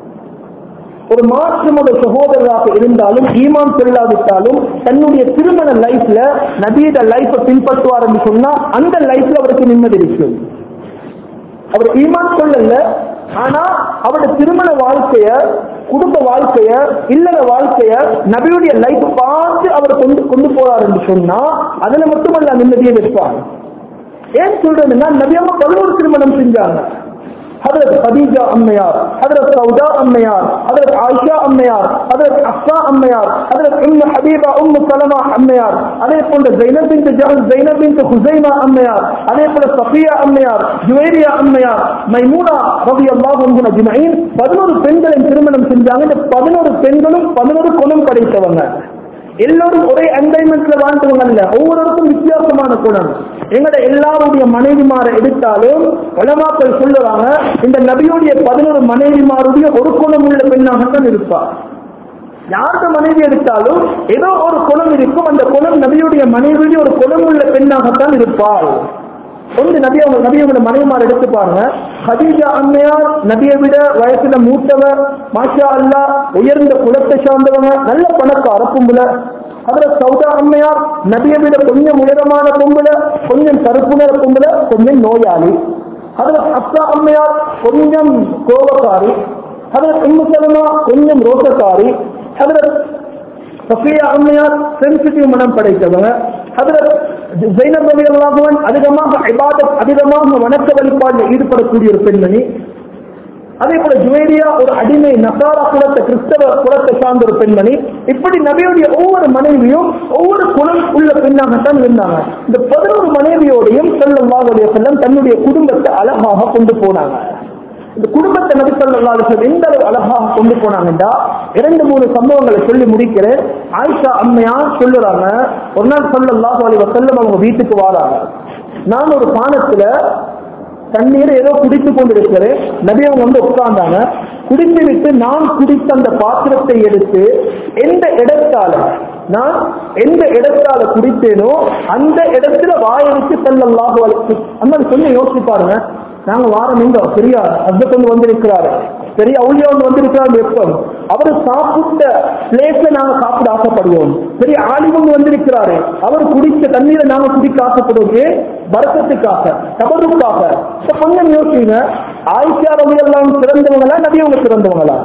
ஒரு மாற்று மத சகோதரராக இருந்தாலும் ஈமான் செல்லாவிட்டாலும் தன்னுடைய திருமண லைஃப்ல நபியோட லைஃபை பின்பற்றுவார் என்று சொன்னா அந்த லைஃப்ல அவருக்கு நிம்மதி இருக்கும் அவர் ஈமான் சொல்லல ஆனா அவருடைய திருமண வாழ்க்கைய குடும்ப வாழ்க்கைய இல்லற வாழ்க்கைய நபியுடைய லைஃப் பார்த்து அவர் கொண்டு கொண்டு போறார் என்று சொன்னா அதுல மட்டுமல்ல நிம்மதியை வைப்பார் ஏன் சொல்றதுன்னா நபியம்மா பதினோரு திருமணம் செஞ்சாங்க ஹதரத் கதீஜா அம்மையார் ஹதரத் சௌதா அம்மையார் ஹதரத் ஆயிஷா அம்மையார் ஹதரத் அஃபா அம்மையார் ஹதரத் உம்மு ஹபீபா உம்மு சலமா அம்மையார் அதே போன்ற ஜைனப் பின் ஜஹல் ஜைனப் பின் ஹுசைமா அம்மையார் அதே போல சஃபியா அம்மையார் ஜுவைரியா அம்மையார் மைமூனா ரலியல்லாஹு அன்ஹு அஜ்மஈன் 11 பெண்களை திருமணம் செஞ்சாங்க இந்த 11 பெண்களும் 11 குணம் படைத்தவங்க எல்லோரும் ஒரே என்டைன்மெண்ட்ல வாழ்ந்தவங்க அல்ல ஒவ்வொருவருக்கும் வித்தியாசமான குணம் எங்கட எல்லாருடைய மனைவிமாரை எடுத்தாலும் உலமாக்கள் சொல்லுவாங்க இந்த நபியுடைய பதினோரு மனைவிமாருடைய ஒரு குணம் உள்ள பெண்ணாகத்தான் இருப்பார் யாருடைய மனைவி எடுத்தாலும் ஏதோ ஒரு குணம் இருக்கும் அந்த குணம் நபியுடைய மனைவியுடைய ஒரு குணம் உள்ள பெண்ணாகத்தான் இருப்பாள் ஒன்று நபி அவங்க நபியோட மனைவிமார் எடுத்து பாருங்க ஹதீஜா அம்மையார் நபியை விட வயசுல மூத்தவர் மாஷா அல்லா உயர்ந்த குலத்தை சார்ந்தவங்க நல்ல பணக்கார பொம்புல அதுல சௌதா அம்மையார் நபியை விட கொஞ்சம் உயரமான பொம்புல கொஞ்சம் கருப்புணர பொம்புல கொஞ்சம் நோயாளி அதுல அத்தா அம்மையார் கொஞ்சம் கோபக்காரி அதுல உம்மு சலமா கொஞ்சம் ரோசக்காரி அதுல சஃபியா அம்மையார் சென்சிட்டிவ் மனம் படைத்தவங்க அதுல ஜைனப் ரவி அல்லாஹுவன் அதிகமாக இபாதத் அதிகமாக வணக்க வழிபாட்டில் ஈடுபடக்கூடிய ஒரு பெண்மணி அதே போல ஜுவேரியா ஒரு அடிமை நசாரா குலத்தை கிறிஸ்தவ குலத்தை சார்ந்த ஒரு பெண்மணி இப்படி நபியுடைய ஒவ்வொரு மனைவியும் ஒவ்வொரு குலம் உள்ள பெண்ணாகத்தான் இருந்தாங்க இந்த பதினோரு மனைவியோடையும் செல்லல்லாஹுடைய செல்லம் தன்னுடைய குடும்பத்தை அழகாக கொண்டு போனாங்க இந்த குடும்பத்தை நபி சொல்லலாம் எந்த அளவு அழகாக கொண்டு போனாங்கன்றா இரண்டு மூணு சம்பவங்களை சொல்லி முடிக்கிறேன் ஆயிஷா அம்மையா சொல்லுறாங்க ஒரு நாள் சொல்லலாம் அலி வசல்லம் அவங்க வீட்டுக்கு வாராங்க நான் ஒரு பானத்துல தண்ணீரை ஏதோ குடித்து கொண்டிருக்கிறேன் நபி அவங்க வந்து உட்கார்ந்தாங்க குடித்து விட்டு நான் குடித்த அந்த பாத்திரத்தை எடுத்து எந்த இடத்தால நான் எந்த இடத்தால குடித்தேனோ அந்த இடத்துல வாய வச்சு செல்லல்லாக அந்த கொஞ்சம் யோசிச்சு பாருங்க நாங்க வாரம் எங்க பெரிய ஹஸ்பண்ட் வந்து வந்திருக்கிறாரு பெரிய அவுளியா வந்து வந்திருக்கிறார் வெப்பம் அவர் சாப்பிட்ட பிளேஸ்ல நாங்க சாப்பிட ஆசைப்படுவோம் பெரிய ஆலிமம் வந்திருக்கிறாரு அவர் குடிச்ச தண்ணீரை நாங்க குடிக்க ஆசைப்படுவோம் ஏன் பரக்கத்துக்காக தவறுக்காக இப்ப கொஞ்சம் யோசிங்க ஆயிஷா ரவி எல்லாம் சிறந்தவங்களா நபி அவங்க சிறந்தவங்களா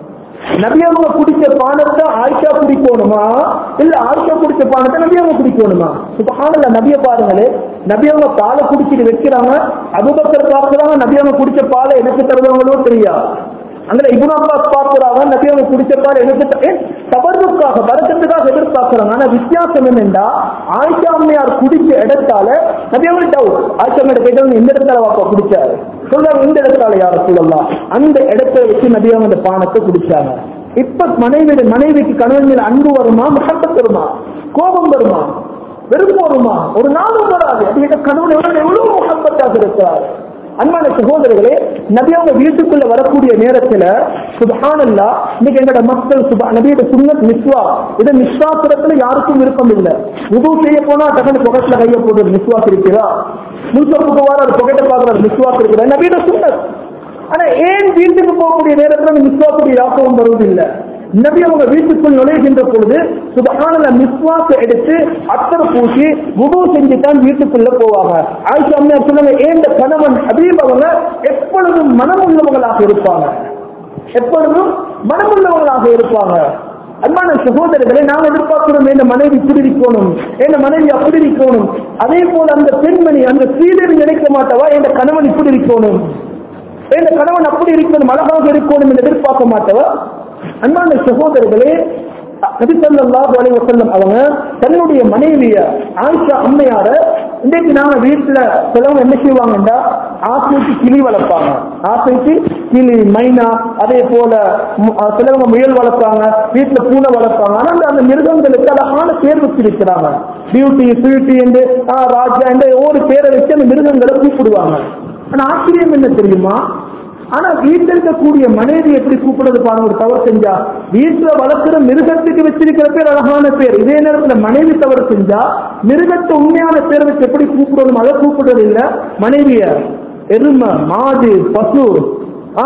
நபி அவங்க குடிச்ச பானத்தை ஆயிஷா குடிக்கணுமா இல்ல ஆயிஷா குடிச்ச பானத்தை நபி அவங்க குடிக்கணுமா சுபஹானல்ல நபிய பாருங்களே நபி அவங்க பாலை குடிச்சிட்டு வைக்கிறாங்க அபுபக்கர் பார்க்கறாங்க நபி அவங்க குடிச்ச பாலை எனக்கு தருவாங்களோ தெரியா அங்க இபுன் அப்பாஸ் பார்க்கிறாங்க நபி அவங்க குடிச்ச பால் எனக்கு த- ஏன் தவறுக்காக பரக்கத்துக்காக எதிர்பார்க்கறாங்க ஆனா வித்தியாசம் என்னன்னா ஆயிஷா அம்மையார் குடிச்ச இடத்தால நபி அவங்க டவுட் ஆயிஷா அம்மையார் கேட்டவங்க இந்த இடத்துல வாப்பா குடிச்சாரு சொல்றாங்க இந்த இடத்துல யார சொல்லலாம் அந்த இடத்தை வச்சு நபி அவங்க அந்த பானத்தை குடிச்சாங்க இப்ப மனைவி மனைவிக்கு கணவன் மேல அன்பு வருமா மகப்பத் வருமா கோபம் வருமா வெறுப்பு வருமா ஒரு நாளும் வராது அது எங்க கணவன் எவ்வளவு எவ்வளவு முகப்பத்தாக இருக்கிறார் அன்பான சகோதரர்களே நபி அவங்க வீட்டுக்குள்ள வரக்கூடிய நேரத்துல சுபஹானல்லா இன்னைக்கு எங்கட மக்கள் சுப நபியோட சுண்ணத் மிஸ்வா இது மிஸ்வாசுரத்துல யாருக்கும் விருப்பம் இல்லை உது செய்ய போனா டக்குனு புகத்துல கைய போடுறது மிஸ்வாஸ் இருக்கிறா முன்சப்புக்கு வர ஒரு புகட்டை பாக்குறாரு மிஸ்வாஸ் இருக்கிறா நபியோட சுண்ணத் ஆனா ஏன் வீட்டுக்கு போகக்கூடிய நேரத்துல அந்த மிஸ்வாக்குடைய யாக்கம் வருவதில்லை நபி அவங்க வீட்டுக்குள் நுழைகின்ற பொழுது சுபஹானல்ல மிஸ்வாக்கு எடுத்து அத்தர் பூசி குடு செஞ்சு தான் வீட்டுக்குள்ள போவாங்க ஆயிஷா அம்மையா சொன்னாங்க ஏன் இந்த கணவன் ஹபீப் அவங்க எப்பொழுதும் மனமுள்ளவங்களாக இருப்பாங்க எப்பொழுதும் மனமுள்ளவங்களாக இருப்பாங்க அன்பான சகோதரர்களை நாம் எதிர்பார்க்கிறோம் இந்த மனைவி இப்படி இருக்கணும் இந்த மனைவி அப்படி இருக்கணும் அதே போல அந்த பெண்மணி அந்த சீதரி நினைக்க மாட்டவா இந்த கணவன் இப்படி இருக்கணும் இந்த கணவன் அப்படி இருக்கணும் அழகாக இருக்கணும் என்று எதிர்பார்க்க மாட்டவா அன்பான சகோதரர்களே நபி ஸல்லல்லாஹு அலைஹி வஸல்லம் அவங்க தன்னுடைய மனைவிய ஆயிஷா அம்மையார இன்றைக்கு நாம வீட்டுல சிலவங்க என்ன செய்வாங்கன்னா ஆசைக்கு கிளி வளர்ப்பாங்க ஆசைக்கு கிளி மைனா அதே போல மு- அஹ் சிலவங்க முயல் வளர்ப்பாங்க வீட்டுல பூனை வளர்ப்பாங்க ஆனா அந்த- அந்த மிருகங்களுக்கு அழகான பேர் வச்சிருக்கிறாங்க பியூட்டி ஸ்வீட்டி என்று ஆஹ், ராஜா என்ற ஒவ்வொரு பேரை வச்சு அந்த மிருகங்களை கூப்பிடுவாங்க ஆனா ஆச்சரியம் என்ன தெரியுமா ஆனா வீட்டில் இருக்கக்கூடிய மனைவி எப்படி கூப்பிடுறது பாருங்க ஒரு தவறு செஞ்சா வீட்டுல வளர்க்கிற மிருகத்துக்கு வச்சிருக்கிற பேர் அழகான பேர் இதே நேரத்துல மனைவி தவறு செஞ்சா மிருகத்தை உண்மையான பேர் வச்சு எப்படி கூப்பிடணும் அதை கூப்பிடுறது இல்ல மனைவிய எருமை மாடு பசு ஆ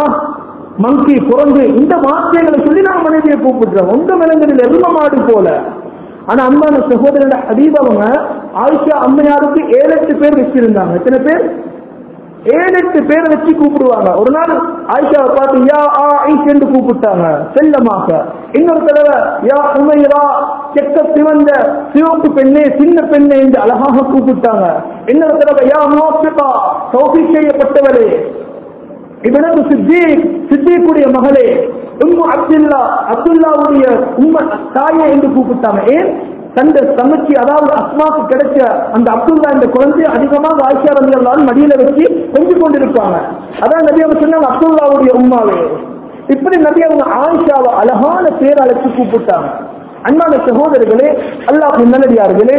மங்கி குரங்கு இந்த வார்த்தைகளை சொல்லி நாங்க மனைவியை கூப்பிடுறோம் உங்க விலங்குகள் எருமை மாடு போல ஆனா அன்பான சகோதரன் ஹபீப் அவங்க ஆயிஷா அம்மையாருக்கு ஏழு எட்டு பேர் வச்சிருந்தாங்க எத்தனை பேர் ஏழு எட்டு பேரை வச்சு கூப்பிடுவாங்க ஒரு நாள் ஆயிஷாவை பார்த்து யா ஆ ஐஷ் என்று கூப்பிட்டாங்க செல்லமாக இன்னொரு தடவை யா உமைரா செக்க சிவந்த சிவப்பு பெண்ணே சின்ன பெண்ணே என்று அழகாக கூப்பிட்டாங்க இன்னொரு தடவை யா மோசிபா சௌஃபி செய்யப்பட்டவளே இவனது சித்திக் சித்திக்குடைய மகளே உம்மு அப்துல்லா அப்துல்லாவுடைய உம்ம தாயே என்று கூப்பிட்டாங்க ஏன் தந்த தங்கச்சி அதாவது அஸ்மாக்கு கிடைச்ச அந்த அப்துல்லா இந்த குழந்தை அதிகமாக ஆயிஷா ரவி அல்லால் மடியில வச்சு கொஞ்சு கொண்டிருப்பாங்க அதான் நபி அவங்க சொன்னாங்க அப்துல்லாவுடைய உம்மாவே இப்படி நபி அவங்க ஆயிஷாவை அழகான பேர் அழைச்சு கூப்பிட்டாங்க அன்பான சகோதரர்களே அல்லாஹ் நல்லடியார்களே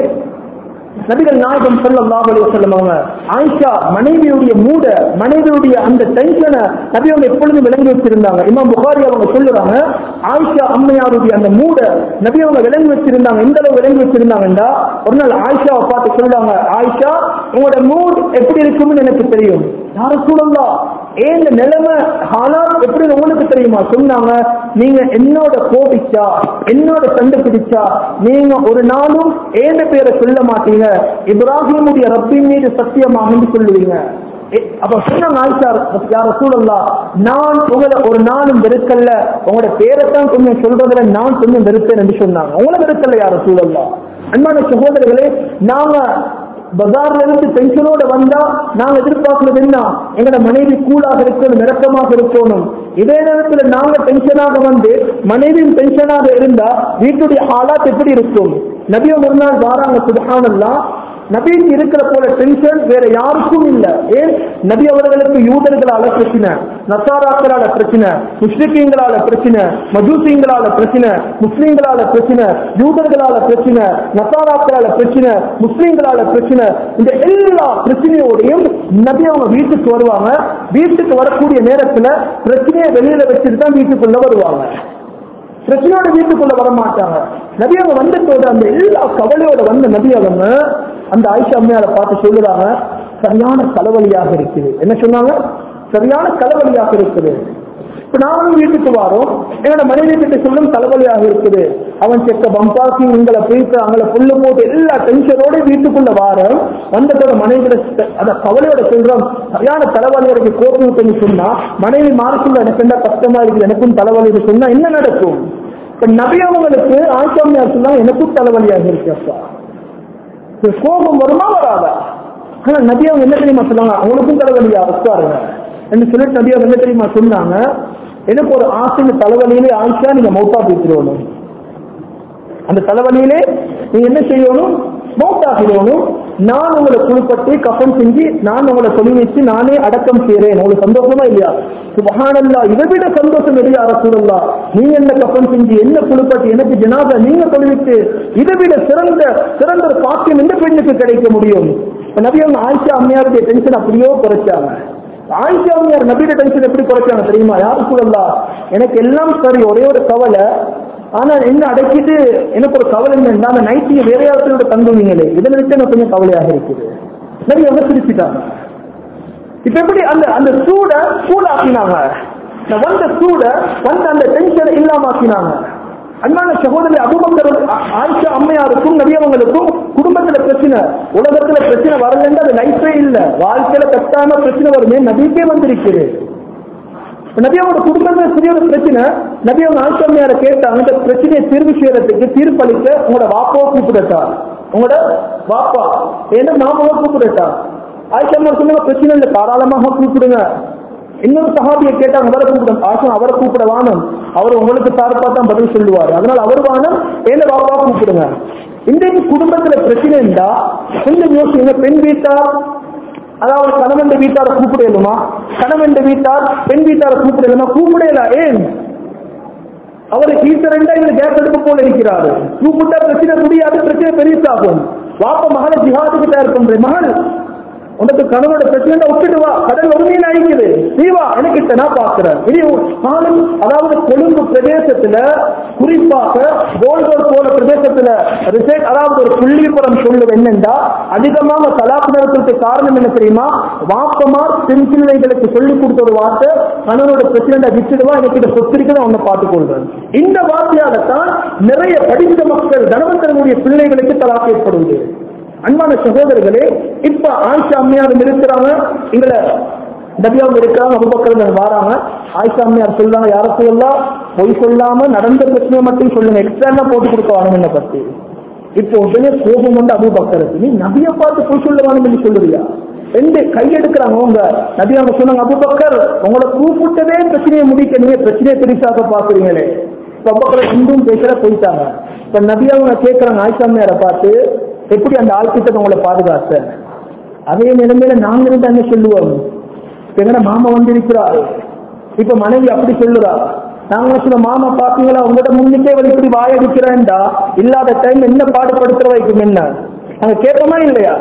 நபிகள் நாயகம் ஸல்லல்லாஹு அலைஹி வஸல்லம் அவங்க ஆயிஷா மனைவியுடைய மூட மனைவியுடைய அந்த டென்ஷனை நபி அவங்க எப்பொழுதும் விளங்கி வச்சிருந்தாங்க இமாம் புகாரி அவங்க சொல்லுறாங்க ஆயிஷா அம்மையாருடைய அந்த மூட நபி அவங்க விளங்கி வச்சிருந்தாங்க எந்த அளவு விளங்கி வச்சிருந்தாங்கன்னா ஒரு நாள் ஆயிஷாவை பார்த்து சொல்றாங்க ஆயிஷா உங்களோட மூட் எப்படி இருக்கும்னு எனக்கு தெரியும் யாரும் சொல்லலாம் ஏன் இந்த நிலைமை ஹாலாத் எப்படி உங்களுக்கு தெரியுமா சொன்னாங்க நீங்க என்னோட கோபிச்சா என்னோட சண்டை பிடிச்சா நீங்க ஒரு நாளும் ஏந்த பேரை சொல்ல மாட்டீங்க இப்ராஹிமுடைய ரப்பின் மீது சத்தியமாக சொல்லுவீங்க எ- அப்ப சொன்னாங்க ஆயிஷா யார சூழல்லா நான் உங்களை ஒரு நாளும் வெறுக்கல்ல உங்களோட பேரைத்தான் கொஞ்சம் சொல்றதுல நான் கொஞ்சம் வெறுத்தேன் என்று சொன்னாங்க உங்களை வெறுக்கல்ல யார சூழல்லா அன்பான சகோதரர்களே நாங்க பஜார்ல இருந்து டென்ஷனோட வந்தா நாங்க எதிர்பார்க்கிறது என்ன எங்களோட மனைவி கூலாக இருக்கணும் இறக்கமாக இருக்கணும் இதே நேரத்துல நாங்க டென்ஷனாக வந்து மனைவியும் டென்ஷனாக இருந்தா வீட்டுடைய ஆளாத் எப்படி இருக்கும் நபியம் ஒரு நாள் வாராங்க சுபஹானல்லாஹ் நபிக்கு இருக்கிற போல டென்ஷன் வேற யாருக்கும் இல்ல ஏன் நபி அவர்களுக்கு யூதர்களால பிரச்சனை நசாராக்களால பிரச்சனை முஸ்லிக்கீங்களால பிரச்சனை மஜூசிங்களால பிரச்சனை முஸ்லீம்களால பிரச்சனை யூதர்களால பிரச்சனை நசாராக்களால பிரச்சனை முஸ்லீம்களால பிரச்சனை இந்த எல்லா பிரச்சனையோடையும் நபி அவங்க வீட்டுக்கு வருவாங்க வீட்டுக்கு வரக்கூடிய நேரத்துல பிரச்சனையை வெளியில வச்சுட்டு தான் வீட்டுக்குள்ள வருவாங்க பிரச்சனையோட வீட்டுக்குள்ள வர மாட்டாங்க நபி அவங்க வந்ததோட அந்த எல்லா கவலையோட வந்த நபி அவங்க அந்த ஆயிஷா அம்மையாரை பார்த்து சொல்லுறாங்க சரியான தலைவலியாக இருக்குது என்ன சொன்னாங்க சரியான தலைவலியாக இருக்குது இப்ப நானும் வீட்டுக்கு வரோம் என்னோட மனைவி கிட்ட சொல்லும் தலைவலியாக இருக்குது அவன் செக்க பம்பாக்கி உங்களை போயிட்டு அவங்கள புல்லு போட்டு எல்லா டென்ஷனோட வீட்டுக்குள்ள வாரம் வந்ததோட மனைவியோட அந்த கவலையோட சொல்றோம் சரியான தலைவலி எனக்கு கோபம் இருக்குன்னு சொன்னா மனைவி மாறக்குள்ள எனக்கு என்ன கஷ்டமா இருக்குது எனக்கும் தலைவலி சொன்னா என்ன நடக்கும் இப்ப நபி அவங்களுக்கு ஆச்சாமியார் சொன்னா எனக்கும் தலைவலியாக இருக்கு அப்பா இது கோபம் வருமா வராதா ஆனா நபி அவங்க என்ன தெரியுமா சொன்னாங்க அவங்களுக்கும் தலைவலியா உட்காருங்க என்று சொல்லிட்டு நபி அவங்க என்ன தெரியுமா சொன்னாங்க எனக்கு ஒரு ஆசை தலைவலியிலே ஆயிஷா நீங்க மௌத்தா பேசிடணும் அந்த தலைவலியிலே நீங்க என்ன செய்யணும் மௌத்தாகிடணும் நான் உங்களை குளிப்பட்டு கஃபன் செஞ்சு நான் உங்களை சொல்லி வச்சு நானே அடக்கம் செய்றேன் உங்களுக்கு சந்தோஷமா இல்லையா சுபஹானல்லா இதை விட சந்தோஷம் இல்லையா அரசூலல்லா நீங்க என்ன கஃபன் செஞ்சு என்ன குளிப்பட்டு எனக்கு ஜனாதா நீங்க தொழுவிட்டு இதை விட சிறந்த சிறந்த ஒரு பாக்கியம் எந்த பெண்ணுக்கு கிடைக்க முடியும் இப்ப நபி அவங்க ஆயிஷா அம்மையாருடைய டென்ஷன் அப்படியோ குறைச்சாங்க ஆயிஷா அம்மையார் நபியோட டென்ஷன் எப்படி குறைச்சாங்க தெரியுமா யாரு சொல்லலாம் எனக்கு எல்லாம் சரி ஒரே ஒரு கவலை ஆனா என்ன அடக்கிட்டு எனக்கு ஒரு கவலை என்னன்னா அந்த நைட்டியை வேற யாரோட தங்குவீங்களே இதை நினைச்சு எனக்கு கொஞ்சம் கவலையாக இருக்குது நபி அவங்க சிரிச்சுட்டாங்க இப்ப எப்படி அந்த அந்த சூட சூடாக்கினாங்க இந்த வந்த சூட வந்த அந்த டென்ஷனை இல்லாம ஆக்கினாங்க அன்பான சகோதரி அபுபக்கர் ஆயிஷா அம்மையாருக்கும் நபியவங்களுக்கும் குடும்பத்துல பிரச்சனை உலகத்துல பிரச்சனை வரலன்னு அது லைஃபே இல்ல வாழ்க்கையில கட்டாயமா பிரச்சனை வருமே நபிக்கே வந்திருக்குது நபியாவோட குடும்பத்துல சிறிய ஒரு பிரச்சனை நபியாவோட ஆட்சியார கேட்டாங்க அந்த பிரச்சனையை தீர்வு செய்யறதுக்கு தீர்ப்பளிக்க உங்களோட வாப்பாவை கூப்பிடட்டா உங்களோட வாப்பா ஏன்னா மாமாவை கூப்பிடட்டா ஆயிஷா சொன்னாங்க பிரச்சனை இல்லை தாராளமாக கூப்பிடுங்க இன்னொரு சகாபியை கேட்டாங்க அவரை கூப்பிடுங்க ஆசம் அவரை கூப்பிட வானம் அவர் உங்களுக்கு சார்பா தான் பதில் சொல்லுவார் அதனால அவர் வானம் ஏன்னா வாப்பா கூப்பிடுங்க இன்றைக்கு குடும்பத்துல பிரச்சனை இருந்தா கொஞ்சம் யோசிங்க பெண் வீட்டார் அதாவது கணவன் வீட்டாரை கூப்பிடலுமா கணவன் வீட்டார் பெண் வீட்டாரை கூப்பிடலுமா கூப்பிடல ஏன் அவர் ஈஸ்வரன் இந்த கேஸ் எடுப்பு போல இருக்கிறாரு கூப்பிட்டா பிரச்சனை முடியாது பிரச்சனை பெருசாகும் வாப்ப மகளை ஜிஹாதுக்கு தயார் பண்றேன் மகள் உனக்கு கணவனோட பிரச்சனை விட்டுட்டு வா கடல் ஒருமையில் அழிக்குது நீ வா எனக்கு இத்த நான் பாக்குறேன் இனி காலம் அதாவது கொழும்பு பிரதேசத்துல குறிப்பாக கோல்கோல் போல பிரதேசத்துல ரிசர்ச் அதாவது ஒரு புள்ளிப்புறம் சொல்லுவது என்னென்றா அதிகமாக தலாக்கு நடத்துறதுக்கு காரணம் என்ன தெரியுமா வாப்பமார் பெண் பிள்ளைகளுக்கு சொல்லிக் கொடுத்த ஒரு வார்த்தை கணவனோட பிரச்சனை விட்டுடுவா எனக்கு இதை சொத்திருக்கதை அவனை பார்த்துக் கொள்றேன் இந்த வார்த்தையாகத்தான் நிறைய படித்த மக்கள் தனவந்தனுடைய பிள்ளைகளுக்கு தலாக்கு ஏற்படுவது அன்பான சகோதரர்களே இப்ப ஆயிஷா அம்மையார் இருக்கிறாங்க எங்களை நபியாவும் இருக்கிறாங்க அபுபக்கர் வாராங்க ஆயிஷா அம்மையார் சொல்றாங்க யார சொல்லலாம் பொய் சொல்லாம நடந்த பிரச்சனையை மட்டும் சொல்லுங்க எக்ஸ்ட்ரா போட்டு கொடுக்க வாங்க என்ன பத்தி இப்போ உடனே கோபம் வந்து அபுபக்கருக்கு நீ நபியை பார்த்து பொய் சொல்ல வேணும் சொல்லுறியா ரெண்டு கையெடுக்கிறாங்க உங்க நபி அவங்க சொன்னாங்க அபுபக்கர் உங்களை கூப்பிட்டதே பிரச்சனையை முடிக்க நீங்க பிரச்சனையை பெருசாக பாக்குறீங்களே இப்ப அபுபக்கர் இன்றும் பேசுற போயிட்டாங்க இப்ப நபி அவங்க கேட்கறாங்க ஆயிஷா அம்மையாரை பார்த்து எப்படி அந்த ஆழ்த்திட்ட உங்களை பாதுகாத்த அதே நிலைமையில நாங்க இருந்து அங்க சொல்லுவோம் எங்கட மாமா வந்திருக்கிறார் இப்ப மனைவி அப்படி சொல்லுறா நாங்க சொல்ல மாமா பாத்தீங்களா உங்களோட முன்னுக்கே வந்து இப்படி வாய அடிக்கிறேன்டா இல்லாத டைம் என்ன பாடுபடுத்துற வைக்கும் என்ன நாங்க கேட்போமா இல்லையா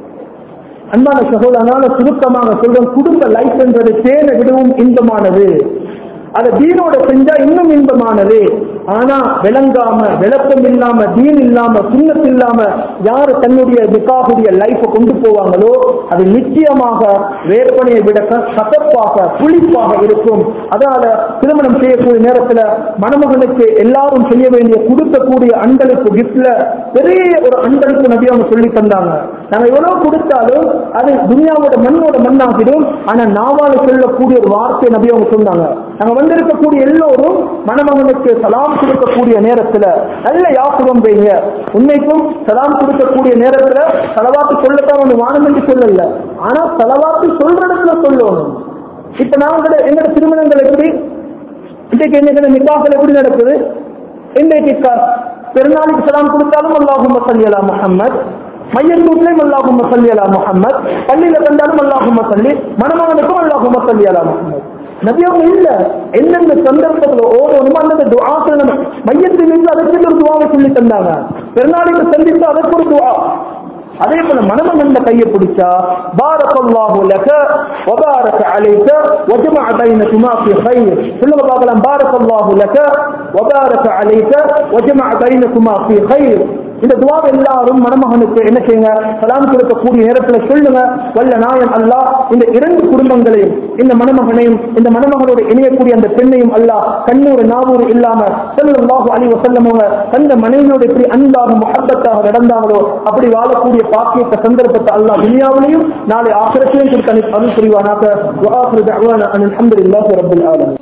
அன்பான சகோதரர் அதனால சுருக்கமாக சொல்றோம் குடும்ப லைஃப் என்றது தேனை விடவும் இன்பமானது அதை தீனோட செஞ்சா இன்னும் இன்பமானது ஆனா விளங்காம விளக்கம் இல்லாம தீன் இல்லாம சுண்ணத் இல்லாம யாரு தன்னுடைய நிக்காவுடைய லைஃப கொண்டு போவாங்களோ அது நிச்சயமாக வேப்பனையை விட கசப்பாக புளிப்பாக இருக்கும் அதனால திருமணம் செய்யக்கூடிய நேரத்துல மணமகனுக்கு எல்லாரும் செய்ய வேண்டிய கொடுக்கக்கூடிய அன்பளிப்பு கிஃப்ட்ல பெரிய ஒரு அன்பளிப்பு நபி அவங்க சொல்லி தந்தாங்க நாங்க எவ்வளவு கொடுத்தாலும் அது துனியாவோட மண்ணோட மண்ணாகிடும் ஆனா நாவால சொல்லக்கூடிய ஒரு வார்த்தை நபி அவங்க சொன்னாங்க நாங்க வந்திருக்கக்கூடிய எல்லோரும் மணமகனுக்கு சலாம் கொடுக்கக்கூடிய நேரத்துல நல்ல யாபகம் வைங்க உண்மைக்கும் சலாம் கொடுக்கக்கூடிய நேரத்துல தலவாத்து சொல்லத்தான் ஒன்று வானம் என்று சொல்லல ஆனா தலவாத்து சொல்ற இடத்துல சொல்லணும் இப்ப நாங்க எங்களோட திருமணங்கள் எப்படி இன்றைக்கு என்ன நிக்காக்கள் எப்படி நடக்குது இன்றைக்கு க- பெருநாளுக்கு சலாம் கொடுத்தாலும் அல்லாஹும் சல்லி அலா முஹம்மத் மையத்தூட்லையும் அல்லாஹும் சல்லி அலா முஹம்மத் பள்ளியில கண்டாலும் அல்லாஹும் சல்லி மணமகனுக்கும் அல்லாஹும் சல்லி அலா முஹம்மத் நபி அவங்க இல்ல எந்தெந்த சந்தர்ப்பத்துல ஓடணுமோ அந்தந்த துஆக்கள் நம்ம மையத்தில் இருந்து அதற்கு ஒரு துவாவை சொல்லி தந்தாங்க பெருநாளுக்கு சந்தித்து அதற்கு ஒரு துவா அதே போல மணமகன் கையை பிடிச்சா பாரக்கல்லாஹு லக வபாரக அலைக வஜமஅ பைனகுமா ஃபி கைர் சொல்லுங்க பார்க்கலாம் பாரக்கல்லாஹு லக வபாரக அலைக வஜமஅ பைனகுமா ஃபி கைர் இந்த துவாவை எல்லாரும் மணமகனுக்கு என்ன செய்யுங்க சலாம் கொடுக்கக்கூடிய நேரத்துல சொல்லுங்க வல்ல நாயன் அல்லாஹ் இந்த இரண்டு குடும்பங்களையும் இந்த மணமகனையும் இந்த மணமகனோடு இணையக்கூடிய அந்த பெண்ணையும் அல்லாஹ் கண்ணூறு நாவூறு இல்லாம செல்லல்லாஹு அலி வசல்லமவங்க தந்த மனைவியோடு எப்படி அன்பாக முகப்பத்தாக நடந்தாங்களோ அப்படி வாழக்கூடிய பாக்கியத்த சந்தர்ப்பத்தை அல்லாஹ் துனியாவிலையும் நாளை ஆசிரத்திலையும் கொடுத்து அனு- அருள் புரிவானாக وآخر دعوانا أن الحمد لله رب العالمين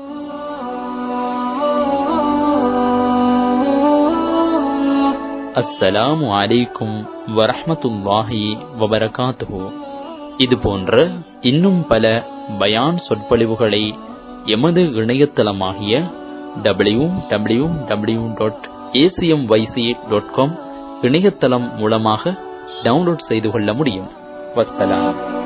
அஸ்ஸலாமு அலைக்கும் வரஹ்மத்துல்லாஹி வபரகாத்துஹு இது போன்ற இன்னும் பல பயான் சொற்பொழிவுகளை எமது இணையதளமாகிய W W W dot ACM YC dot com இணையதளம் மூலமாக டவுன்லோட் செய்து கொள்ள முடியும் வஸ்ஸலாம்